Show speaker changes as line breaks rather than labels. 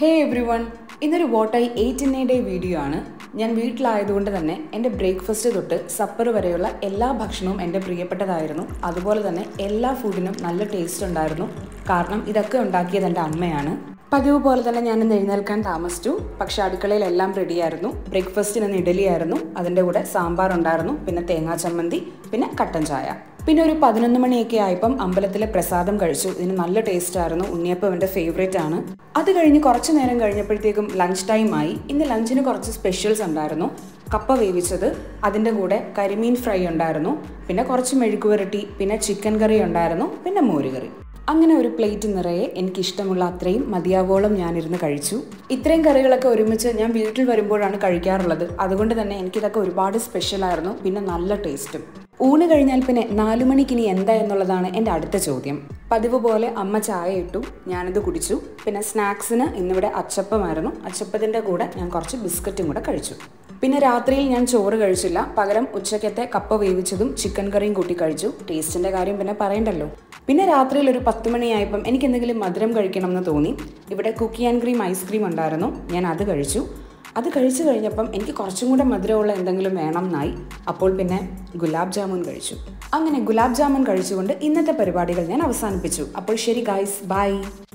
ഹേ everyone ഇന്നൊരു what I ate in a day video ആണ് ഞാൻ വീട്ടിലായതുകൊണ്ട് തന്നെ എൻ്റെ ബ്രേക്ക്ഫാസ്റ്റ് തൊട്ട് സപ്പർ വരെയുള്ള എല്ലാ ഭക്ഷണവും എൻ്റെ പ്രിയപ്പെട്ടതായിരുന്നു അതുപോലെ തന്നെ എല്ലാ ഫുഡിനും നല്ല ടേസ്റ്റ് ഉണ്ടായിരുന്നു കാരണം ഇതൊക്കെ ഉണ്ടാക്കിയത് എൻ്റെ അമ്മയാണ് പതിവ് പോലെ തന്നെ ഞാൻ ഇന്ന് എഴുന്നേൽക്കാൻ താമസിച്ചു പക്ഷെ അടുക്കളയിലെല്ലാം റെഡിയായിരുന്നു ബ്രേക്ക്ഫാസ്റ്റിന് ഇന്ന് ഇഡലിയായിരുന്നു അതിൻ്റെ കൂടെ സാമ്പാർ ഉണ്ടായിരുന്നു പിന്നെ തേങ്ങാ ചമ്മന്തി പിന്നെ കട്ടൻ ചായ പിന്നെ ഒരു പതിനൊന്ന് മണിയൊക്കെ ആയപ്പം അമ്പലത്തിലെ പ്രസാദം കഴിച്ചു ഇതിന് നല്ല ടേസ്റ്റ് ആയിരുന്നു ഉണ്ണിയപ്പം എൻ്റെ ഫേവറേറ്റ് ആണ് അത് കഴിഞ്ഞ് കുറച്ച് നേരം കഴിഞ്ഞപ്പോഴത്തേക്കും ലഞ്ച് ടൈം ആയി ഇന്ന് ലഞ്ചിന് കുറച്ച് സ്പെഷ്യൽസ് ഉണ്ടായിരുന്നു കപ്പ വേവിച്ചത് അതിൻ്റെ കൂടെ കരിമീൻ ഫ്രൈ ഉണ്ടായിരുന്നു പിന്നെ കുറച്ച് മെഴുക്കുവരട്ടി പിന്നെ ചിക്കൻ കറി ഉണ്ടായിരുന്നു പിന്നെ മോരുകറി അങ്ങനെ ഒരു പ്ലേറ്റ് നിറയെ എനിക്ക് ഇഷ്ടമുള്ള അത്രയും മതിയാവോളം ഞാനിരുന്ന് കഴിച്ചു ഇത്രയും കറികളൊക്കെ ഒരുമിച്ച് ഞാൻ വീട്ടിൽ വരുമ്പോഴാണ് കഴിക്കാറുള്ളത് അതുകൊണ്ട് തന്നെ എനിക്കിതൊക്കെ ഒരുപാട് സ്പെഷ്യലായിരുന്നു പിന്നെ നല്ല ടേസ്റ്റും ഊണ് കഴിഞ്ഞാൽ പിന്നെ നാലു മണിക്ക് ഇനി എന്താ എന്നുള്ളതാണ് എൻ്റെ അടുത്ത ചോദ്യം പതിവ് പോലെ അമ്മ ചായ ഇട്ടു ഞാനത് കുടിച്ചു പിന്നെ സ്നാക്സിന് ഇന്നിവിടെ അച്ചപ്പമായിരുന്നു അച്ചപ്പത്തിൻ്റെ കൂടെ ഞാൻ കുറച്ച് ബിസ്ക്കറ്റും കൂടെ കഴിച്ചു പിന്നെ രാത്രിയിൽ ഞാൻ ചോറ് കഴിച്ചില്ല പകരം ഉച്ചക്കത്തെ കപ്പ വേവിച്ചതും ചിക്കൻ കറിയും കൂട്ടി കഴിച്ചു ടേസ്റ്റിൻ്റെ കാര്യം പിന്നെ പറയണ്ടല്ലോ പിന്നെ രാത്രിയിൽ ഒരു പത്ത് മണിയായപ്പം എനിക്ക് എന്തെങ്കിലും മധുരം കഴിക്കണം എന്ന് തോന്നി ഇവിടെ കുക്കി ആൻഡ് ക്രീം ഐസ്ക്രീം ഉണ്ടായിരുന്നു ഞാൻ അത് കഴിച്ചു അത് കഴിച്ചു കഴിഞ്ഞപ്പം എനിക്ക് കുറച്ചും കൂടെ മധുരമുള്ള എന്തെങ്കിലും വേണം എന്നായി അപ്പോൾ പിന്നെ ഗുലാബ് ജാമുൻ കഴിച്ചു അങ്ങനെ ഗുലാബ് ജാമുൻ കഴിച്ചുകൊണ്ട് ഇന്നത്തെ പരിപാടികൾ ഞാൻ അവസാനിപ്പിച്ചു അപ്പോൾ ശരി ഗായ്സ് ബൈ